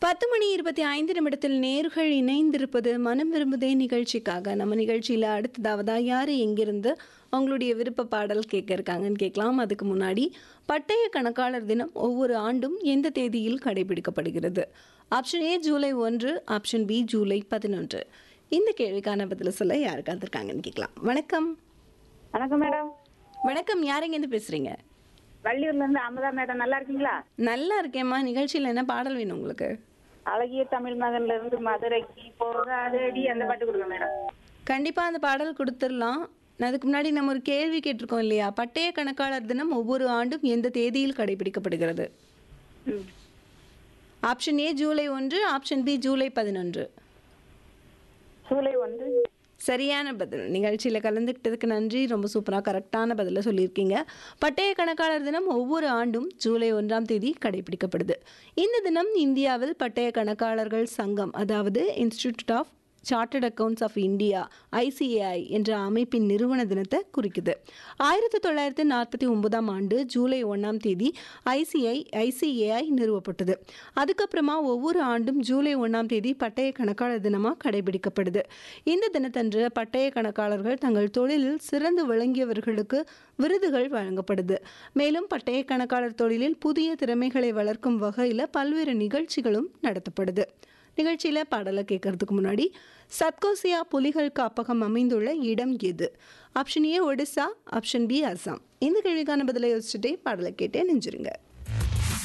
பத்து மணி இருபத்தி ஐந்து நிமிடத்தில் நேர்கள் இணைந்திருப்பது மனம் விரும்புதே நிகழ்ச்சிக்காக நம்ம நிகழ்ச்சியில் அடுத்ததாவதா யார் எங்கிருந்து அவங்களுடைய விருப்ப பாடல் கேட்க இருக்காங்கன்னு கேட்கலாம் அதுக்கு முன்னாடி பட்டய கணக்காளர் தினம் ஒவ்வொரு ஆண்டும் எந்த தேதியில் கடைபிடிக்கப்படுகிறது ஆப்ஷன் ஏ ஜூலை ஒன்று ஆப்ஷன் பி ஜூலை பதினொன்று இந்த கேள்விக்கான பதில் சொல்ல யார் காத்திருக்காங்கன்னு கேட்கலாம் வணக்கம் வணக்கம் மேடம் வணக்கம் யார் எங்கேருந்து பேசுறீங்க வள்ளியூர்ல இருந்து அமுதா மேடம் நல்லா இருக்கீங்களா நல்லா இருக்கேம்மா நிகழ்ச்சியில் என்ன பாடல் வேணும் உங்களுக்கு அழகிய தமிழ் மகன்ல இருந்து மதுரைக்கு போகாதடி அந்த பாட்டு கொடுங்க மேடம் கண்டிப்பாக அந்த பாடல் கொடுத்துடலாம் அதுக்கு முன்னாடி நம்ம ஒரு கேள்வி கேட்டிருக்கோம் இல்லையா பட்டய கணக்காளர் தினம் ஒவ்வொரு ஆண்டும் எந்த தேதியில் கடைபிடிக்கப்படுகிறது ம். ஆப்ஷன் ஏ ஜூலை ஒன்று ஆப்ஷன் பி ஜூலை பதினொன்று ஜூலை ஒன்று சரியான பதில் நிகழ்ச்சியில் கலந்துக்கிட்டதுக்கு நன்றி ரொம்ப சூப்பராக கரெக்டான பதிலை சொல்லியிருக்கீங்க பட்டய கணக்காளர் தினம் ஒவ்வொரு ஆண்டும் ஜூலை ஒன்றாம் தேதி கடைபிடிக்கப்படுது இந்த தினம் இந்தியாவில் பட்டய கணக்காளர்கள் சங்கம் அதாவது institute of chartered accounts of India ICAI என்ற அமைப்பின் நிறுவன தினத்தை குறிக்குது ஆயிரத்தி தொள்ளாயிரத்தி நாற்பத்தி ஒன்பதாம் ஆண்டு ஜூலை ஒன்றாம் தேதி ஐசிஐ ஐசிஏஐ நிறுவப்பட்டது அதுக்கப்புறமா ஒவ்வொரு ஆண்டும் ஜூலை ஒன்றாம் தேதி பட்டய கணக்காளர் தினமாக கடைபிடிக்கப்படுது இந்த தினத்தன்று பட்டய கணக்காளர்கள் தங்கள் தொழிலில் சிறந்து விளங்கியவர்களுக்கு விருதுகள் வழங்கப்படுது மேலும் பட்டய கணக்காளர் தொழிலில் புதிய திறமைகளை வளர்க்கும் வகையில் பல்வேறு நிகழ்ச்சிகளும் நடத்தப்படுது நிகழ்ச்சியில் பாடலை கேட்கறதுக்கு முன்னாடி சத்கோசியா புலிகள் காப்பகம் அமைந்துள்ள இடம் எது option A Odisha option B Assam இந்த கேள்விக்கான பதிலை யோசிச்சுட்டே பாடலை கேட்டே நெஞ்சிருங்க